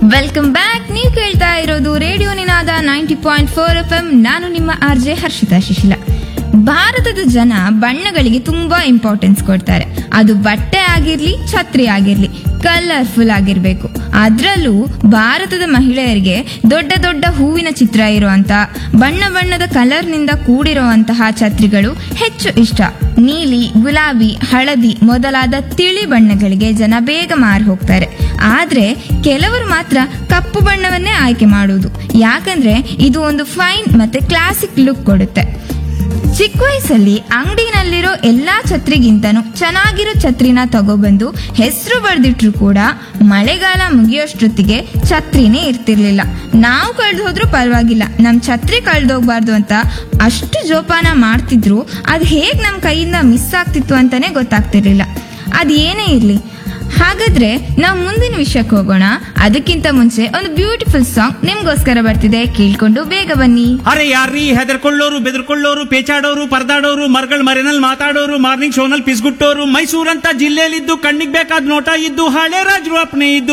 welcome back ನೀವು ಕೇಳ್ತಾ ಇರೋದು radio Ninaada ninety point four F M ನಾನು ನಿಮ್ಮ ಆರ್ ಜೆ ಹರ್ಷಿತಾ ಶಿಶಿಲ ಭಾರತದ ಜನ ಬಣ್ಣಗಳಿಗೆ ತುಂಬಾ ಇಂಪಾರ್ಟೆನ್ಸ್ ಕೊಡ್ತಾರೆ ಅದು ಬಟ್ಟೆ ಆಗಿರ್ಲಿ ಛತ್ರಿ ಆಗಿರ್ಲಿ ಕಲರ್ಫುಲ್ ಆಗಿರ್ಬೇಕು ಅದ್ರಲ್ಲೂ ಭಾರತದ ಮಹಿಳೆಯರಿಗೆ ದೊಡ್ಡ ದೊಡ್ಡ ಹೂವಿನ ಚಿತ್ರ ಇರುವಂತ ಬಣ್ಣ ಬಣ್ಣದ ಕಲರ್ನಿಂದ ಕೂಡಿರುವಂತಹ ಛತ್ರಿಗಳು ಹೆಚ್ಚು ಇಷ್ಟ ನೀಲಿ ಗುಲಾಬಿ ಹಳದಿ ಮೊದಲಾದ ತಿಳಿ ಬಣ್ಣಗಳಿಗೆ ಜನ ಬೇಗ ಮಾರು ಹೋಗ್ತಾರೆ ಆದ್ರೆ ಕೆಲವರು ಮಾತ್ರ ಕಪ್ಪು ಬಣ್ಣವನ್ನೇ ಆಯ್ಕೆ ಮಾಡುವುದು ಯಾಕಂದ್ರೆ ಇದು ಒಂದು ಫೈನ್ ಮತ್ತೆ ಕ್ಲಾಸಿಕ್ ಲುಕ್ ಕೊಡುತ್ತೆ ಚಿಕ್ಕ ವಯಸ್ಸಲ್ಲಿ ಅಂಗಡಿನಲ್ಲಿರೋ ಎಲ್ಲಾ ಛತ್ರಿಗಿಂತನೂ ಚೆನ್ನಾಗಿರೋ ಛತ್ರಿನ ತಗೊಬಂದು ಹೆಸರು ಬರೆದಿಟ್ರು ಕೂಡ ಮಳೆಗಾಲ ಮುಗಿಯೋಷ್ಟೊತ್ತಿಗೆ ಛತ್ರಿನೇ ಇರ್ತಿರ್ಲಿಲ್ಲ ನಾವು ಕಳ್ದು ಹೋದ್ರೂ ಪರವಾಗಿಲ್ಲ ನಮ್ ಛತ್ರಿ ಕಳ್ದೋಗ್ಬಾರ್ದು ಅಂತ ಅಷ್ಟು ಜೋಪಾನ ಮಾಡ್ತಿದ್ರು ಅದ್ ಹೇಗ್ ನಮ್ ಕೈಯಿಂದ ಮಿಸ್ ಆಗ್ತಿತ್ತು ಅಂತಾನೆ ಗೊತ್ತಾಗ್ತಿರ್ಲಿಲ್ಲ ಅದ್ ಏನೇ ಇರ್ಲಿ ಹಾಗಾದ್ರೆ ನಾವು ಮುಂದಿನ ವಿಷಯಕ್ಕೆ ಹೋಗೋಣ ಅದಕ್ಕಿಂತ ಮುಂಚೆ ಒಂದು ಬ್ಯೂಟಿಫುಲ್ ಸಾಂಗ್ ನಿಮ್ಗೋಸ್ಕರ ಬರ್ತಿದೆ ಕೇಳ್ಕೊಂಡು ಬೇಗ ಬನ್ನಿ ಅರೆ ಯಾರ್ರೀ ಹೆದರ್ಕೊಳ್ಳೋರು ಬೆದರ್ಕೊಳ್ಳೋರು ಪೇಚಾಡೋರು ಪರದಾಡೋರು ಮರ್ಗಳ ಮರೆನಲ್ಲಿ ಮಾತಾಡೋರು ಮಾರ್ನಿಂಗ್ ಶೋನಲ್ಲಿ ಪಿಸ್ಗುಟ್ಟೋರು ಮೈಸೂರಂತ ಜಿಲ್ಲೆಯಲ್ಲಿದ್ದು ಕಣ್ಣಿಗೆ ಬೇಕಾದ ನೋಟ ಇದ್ದು ಹಳೆ ರಾಜರು ಅಪ್ನೆ ಇದ್ದು